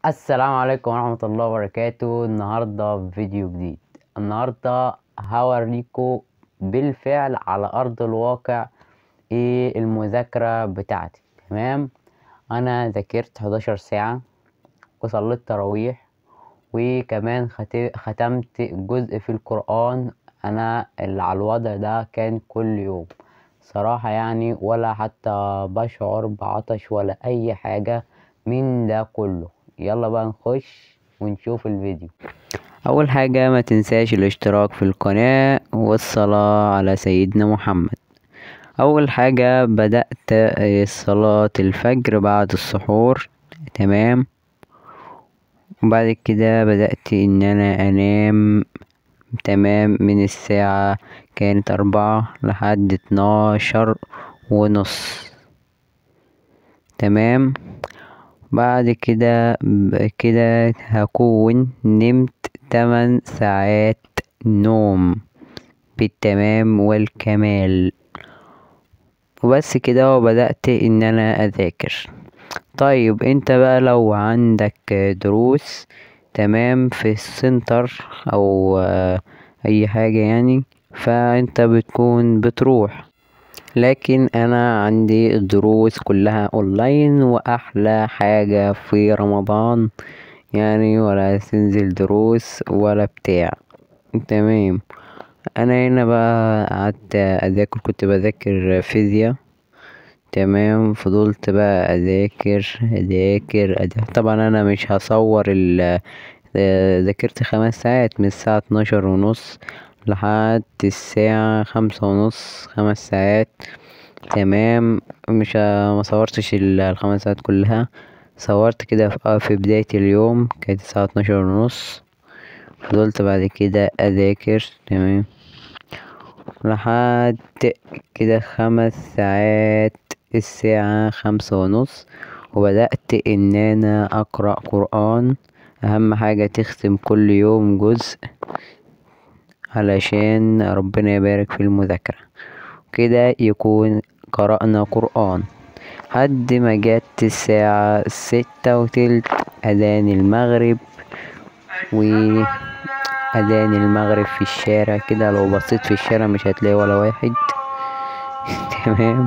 السلام عليكم ورحمة الله وبركاته النهاردة في فيديو جديد النهاردة هوريكم بالفعل على أرض الواقع ايه المذاكرة بتاعتي تمام أنا ذاكرت 11 ساعة وصليت تراويح وكمان خت- ختمت جزء في القرآن أنا اللي على الوضع ده كان كل يوم صراحة يعني ولا حتى بشعر بعطش ولا أي حاجة من ده كله يلا بقى نخش ونشوف الفيديو اول حاجة ما تنساش الاشتراك في القناة والصلاة على سيدنا محمد اول حاجة بدأت صلاة الفجر بعد السحور تمام وبعد كده بدأت ان انا انام تمام من الساعة كانت اربعة لحد اتناشر ونص تمام بعد كده كده هكون نمت تمن ساعات نوم بالتمام والكمال وبس كده وبدأت ان انا اذاكر طيب انت بقى لو عندك دروس تمام في السنتر او اي حاجة يعني فانت بتكون بتروح لكن انا عندي الدروس كلها اونلاين واحلى حاجة في رمضان يعني ولا تنزل دروس ولا بتاع تمام انا هنا بقى قعدت اذاكر كنت بذاكر فيزياء تمام فضلت بقى اذاكر اذاكر اذاكر طبعا انا مش هصور ال ذاكرت خمس ساعات من الساعة اتناشر ونص لحد الساعة خمسة ونص خمس ساعات تمام مش مصورتش الخمس ساعات كلها صورت كده في بداية اليوم كانت الساعة اتناشر ونص فضلت بعد كده اذاكر تمام لحد كده خمس ساعات الساعة خمسة ونص وبدأت ان انا اقرأ قرآن اهم حاجة تختم كل يوم جزء علشان ربنا يبارك في المذاكرة كده يكون قرأنا قرآن لحد ما جت الساعة ستة وتلت أذان المغرب و أذان المغرب في الشارع كده لو بصيت في الشارع مش هتلاقي ولا واحد تمام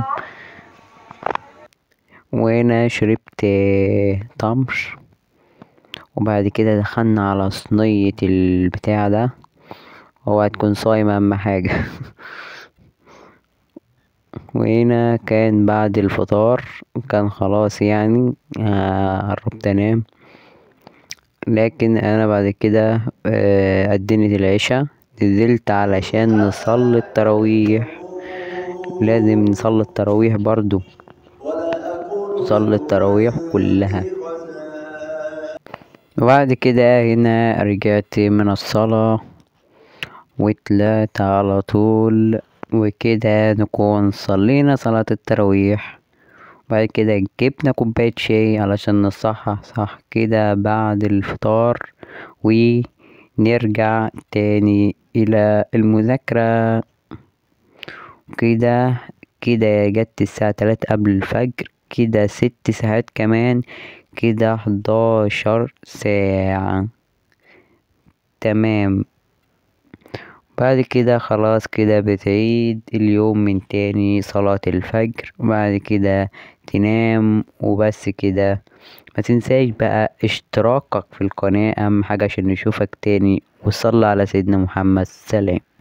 وهنا شربت تمر وبعد كده دخلنا على صينية البتاع ده اوعى تكون صايم اهم حاجة وهنا كان بعد الفطار كان خلاص يعني قربت انام لكن انا بعد كده ادنت العشاء نزلت علشان نصلي التراويح لازم نصلي التراويح برضو نصلي التراويح كلها وبعد كده هنا رجعت من الصلاة وطلعت على طول وكده نكون صلينا صلاة التراويح بعد كده جبنا كوباية شاي علشان نصحح صح كده بعد الفطار ونرجع تاني إلى المذاكرة كده كده جت الساعة تلاتة قبل الفجر كده ست ساعات كمان كده حداشر ساعة تمام بعد كده خلاص كده بتعيد اليوم من تاني صلاة الفجر وبعد كده تنام وبس كده ما تنساش بقى اشتراكك في القناة اهم حاجة عشان نشوفك تاني وصلى على سيدنا محمد سلام